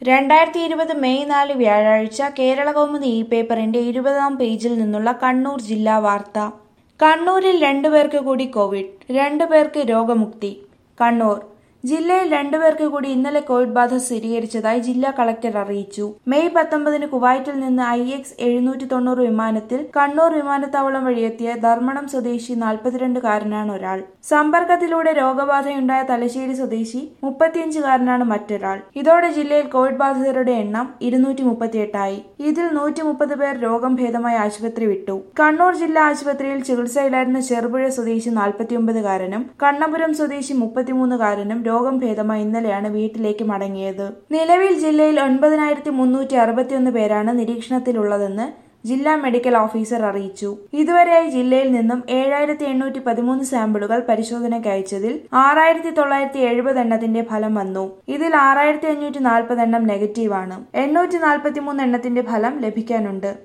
രണ്ടായിരത്തി ഇരുപത് മെയ് നാല് വ്യാഴാഴ്ച കേരളകൗമുദി ഇ പേപ്പറിന്റെ ഇരുപതാം പേജിൽ നിന്നുള്ള കണ്ണൂർ ജില്ലാ വാർത്ത കണ്ണൂരിൽ രണ്ടുപേർക്ക് കൂടി കോവിഡ് രണ്ടുപേർക്ക് രോഗമുക്തി കണ്ണൂർ ജില്ലയിൽ രണ്ടുപേർക്ക് കൂടി ഇന്നലെ കോവിഡ് ബാധ സ്ഥിരീകരിച്ചതായി ജില്ലാ കളക്ടർ അറിയിച്ചു മെയ് പത്തൊമ്പതിന് കുവൈറ്റിൽ നിന്ന് ഐ എക്സ് എഴുന്നൂറ്റി തൊണ്ണൂറ് വിമാനത്തിൽ കണ്ണൂർ വിമാനത്താവളം വഴിയെത്തിയ ധർമ്മടം സ്വദേശി നാൽപ്പത്തിരണ്ടുകാരനാണ് ഒരാൾ സമ്പർക്കത്തിലൂടെ രോഗബാധയുണ്ടായ തലശ്ശേരി സ്വദേശി മുപ്പത്തിയഞ്ചുകാരനാണ് മറ്റൊരാൾ ഇതോടെ ജില്ലയിൽ കോവിഡ് ബാധിതരുടെ എണ്ണം ഇരുന്നൂറ്റി മുപ്പത്തിയെട്ടായി ഇതിൽ നൂറ്റി മുപ്പത് പേർ രോഗം ഭേദമായി ആശുപത്രി വിട്ടു കണ്ണൂർ ജില്ലാ ആശുപത്രിയിൽ ചികിത്സയിലായിരുന്ന ചെറുപുഴ സ്വദേശി നാൽപ്പത്തിയൊമ്പതുകാരനും കണ്ണപുരം സ്വദേശി മുപ്പത്തിമൂന്നുകാരനും രോഗം ഭേദമായി ഇന്നലെയാണ് വീട്ടിലേക്ക് മടങ്ങിയത് നിലവിൽ ജില്ലയിൽ ഒൻപതിനായിരത്തി മുന്നൂറ്റി അറുപത്തിയൊന്ന് പേരാണ് നിരീക്ഷണത്തിലുള്ളതെന്ന് ജില്ലാ മെഡിക്കൽ ഓഫീസർ അറിയിച്ചു ഇതുവരെയായി ജില്ലയിൽ നിന്നും ഏഴായിരത്തി എണ്ണൂറ്റി പതിമൂന്ന് സാമ്പിളുകൾ പരിശോധനയ്ക്ക് അയച്ചതിൽ ആറായിരത്തി തൊള്ളായിരത്തി എഴുപത് എണ്ണത്തിന്റെ ഫലം വന്നു ഇതിൽ ആറായിരത്തി അഞ്ഞൂറ്റി നാൽപ്പത് എണ്ണം നെഗറ്റീവാണ് എണ്ണൂറ്റി നാൽപ്പത്തിമൂന്ന് എണ്ണത്തിന്റെ ഫലം ലഭിക്കാനുണ്ട്